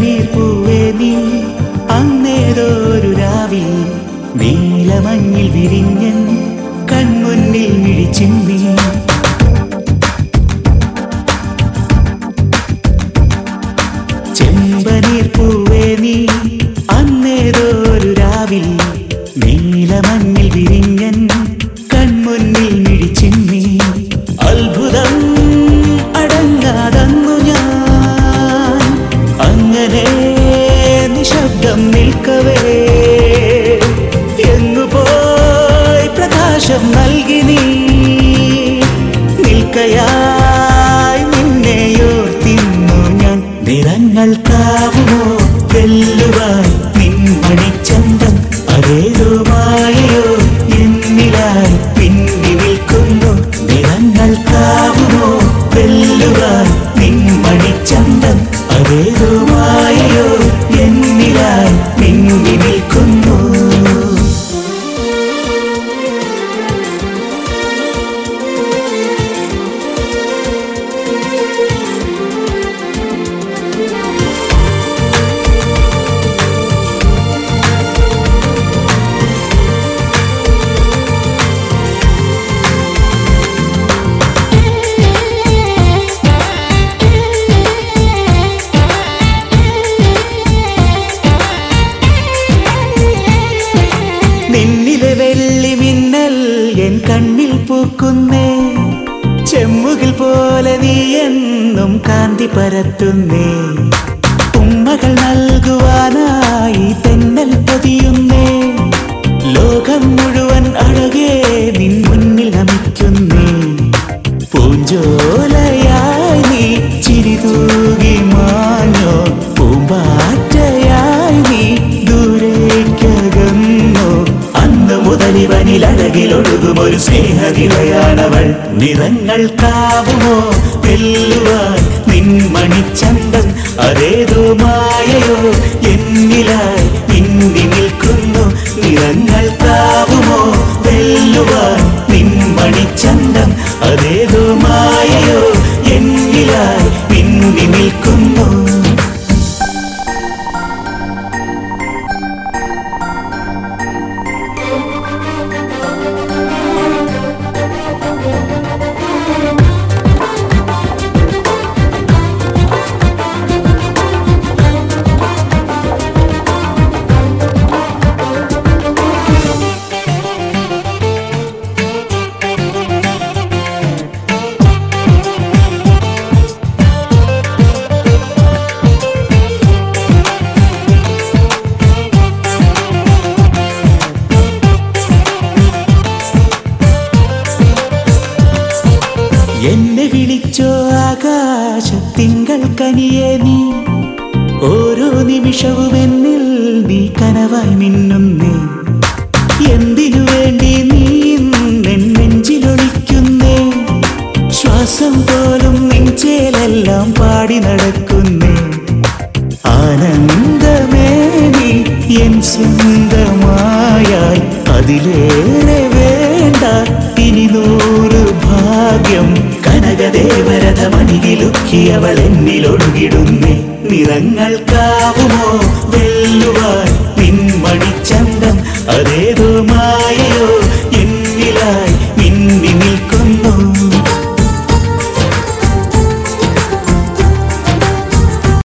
ചെമ്പനീർ പൂവേ നീ അങ്ങേതൊരു രാവിൽ നീലമഞ്ഞിൽ വിരിഞ്ഞൻ കൺമുന്നിൽ മിഴിച്ചിന്നി ചെമ്പനീർ പൂവേ നീ അന്നേതൊരു രാവിൽ നീലമഞ്ഞിൽ വിരിഞ്ഞൻ കൺമുന്നിൽ മിഴിച്ചിന്നി അത്ഭുതം അടങ്ങാതന്നു ഞാൻ അങ്ങനെ നിശബ്ദം നിൽക്കവേ എങ്ങു പോയി പ്രകാശം നൽകി നീ നിൽക്കയായി നിന്നെയോർത്തിന്നു ഞാൻ നിറങ്ങൾക്കാവുമോ വെല്ലുവായി നിൻമണിച്ചന്തം അതേതോ മായയോ എന്നിലായി പിന്നി നിൽക്കുന്നു നിറങ്ങൾക്കാവുമോ വെല്ലുവായി നിൻമണിച്ചന്തം അതേതോ മായയോ എന്നിലായി പിന്നി നിൽക്കുന്നു നിന്നിലെ വെള്ളി മിന്നൽ എൻ കണ്ണിൽ പൂക്കുന്നേ ചെമ്മുകിൽ പോലെ നീ എന്നും കാന്തി പരത്തുന്നേ ഉമ്മകൾ നൽകുവാനായി തെന്നൽ പൊതിയുന്നേ ലോകം മുഴുവൻ അഴകേ നിൻ മുന്നിൽ നമിക്കുന്നേ പൂഞ്ചോലയായി നീ ചിരിതൂകി മാഞ്ഞോ പൂമ്പാറ്റയായി നീ ദൂരേക്കകന്നോ അന്ന് മുതൽ ഇവനിൽ അഴകിലൊഴുകും ഒരു സ്നേഹനിലയാണവൾ നിറങ്ങൾക്കാവുമോ വെല്ലുവാൻ നിൻ മണിച്ചന്തം അതേതോ മായയോ എന്നിലായി പിന്നി നിൽക്കുന്നു നിറങ്ങൾക്കാവുമോ വെല്ലുവാൻ നിൻ മണിച്ചന്തം അതേതോ മായയോ എന്നിലായി പിന്നി നിൽക്കുന്നു എന്നെ വിളിച്ചോ ആകാശ തിങ്കൾ കനിയേ നീ ഓരോ നിമിഷവും എന്നിൽ നീ കനവായി മിന്നുന്നേ എന്തിനു വേണ്ടി നീ എൻ നെഞ്ചിലൊളിക്കുന്നേ ശ്വാസം പോലും നെഞ്ചേലെല്ലാം പാടി നടക്കുന്നേ ആനന്ദമേ നീ എൻ സ്വന്തമായായി അതിലേറെ വേണ്ട ഇനി നൂറ് ഭാഗ്യം കനകദേവരഥമണികിലുക്കിയവൾ എന്നിലൊഴുകിടുന്നേ നിറങ്ങൾക്കാവുമോ വെല്ലുവാൻ നിൻമണിച്ചന്തം അതേതോ മാ